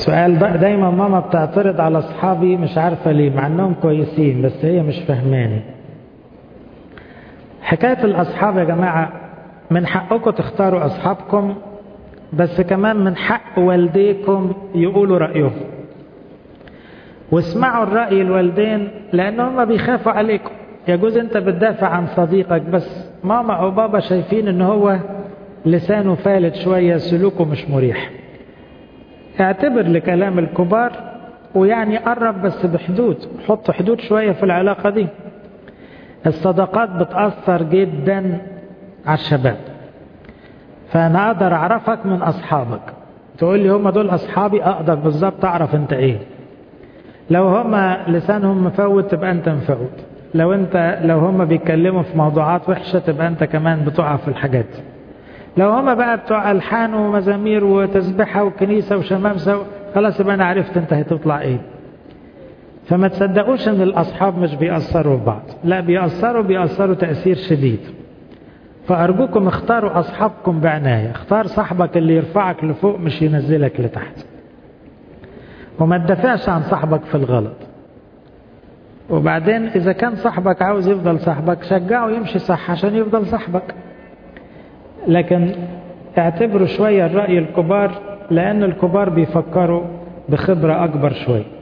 سؤال دايما ماما بتعترض على اصحابي مش عارفه ليه مع انهم كويسين بس هي مش فاهماني حكايه الاصحاب يا جماعه من حقكم تختاروا اصحابكم بس كمان من حق والديكم يقولوا رايهم واسمعوا الراي الوالدين لان هم بيخافوا عليكم يجوز انت بتدافع عن صديقك بس ماما او بابا شايفين ان هو لسانه فالت شويه سلوكه مش مريح اعتبر لكلام الكبار ويعني قرب بس بحدود حط حدود شوية في العلاقة دي الصداقات بتأثر جدا على الشباب فأنا أقدر أعرفك من أصحابك تقول لي هم دول أصحابي أقدر بالظبط أعرف أنت إيه لو هم لسانهم مفوت تبقى أنت مفوت لو أنت لو هم بيتكلموا في موضوعات وحشة تبقى أنت كمان بتقع في الحاجات دي لو هما بقى بتوع الحان ومزامير وتسبحه وكنيسه وشمامسه خلاص يبقى انا عرفت انت هتطلع ايه فما تصدقوش ان الاصحاب مش بيأثروا في بعض لا بيأثروا بيأثروا تأثير شديد فأرجوكم اختاروا أصحابكم بعناية اختار صاحبك اللي يرفعك لفوق مش ينزلك لتحت وما تدافعش عن صاحبك في الغلط وبعدين إذا كان صاحبك عاوز يفضل صاحبك شجعه يمشي صح عشان يفضل صاحبك لكن اعتبروا شوية الرأي الكبار لأن الكبار بيفكروا بخبرة أكبر شوية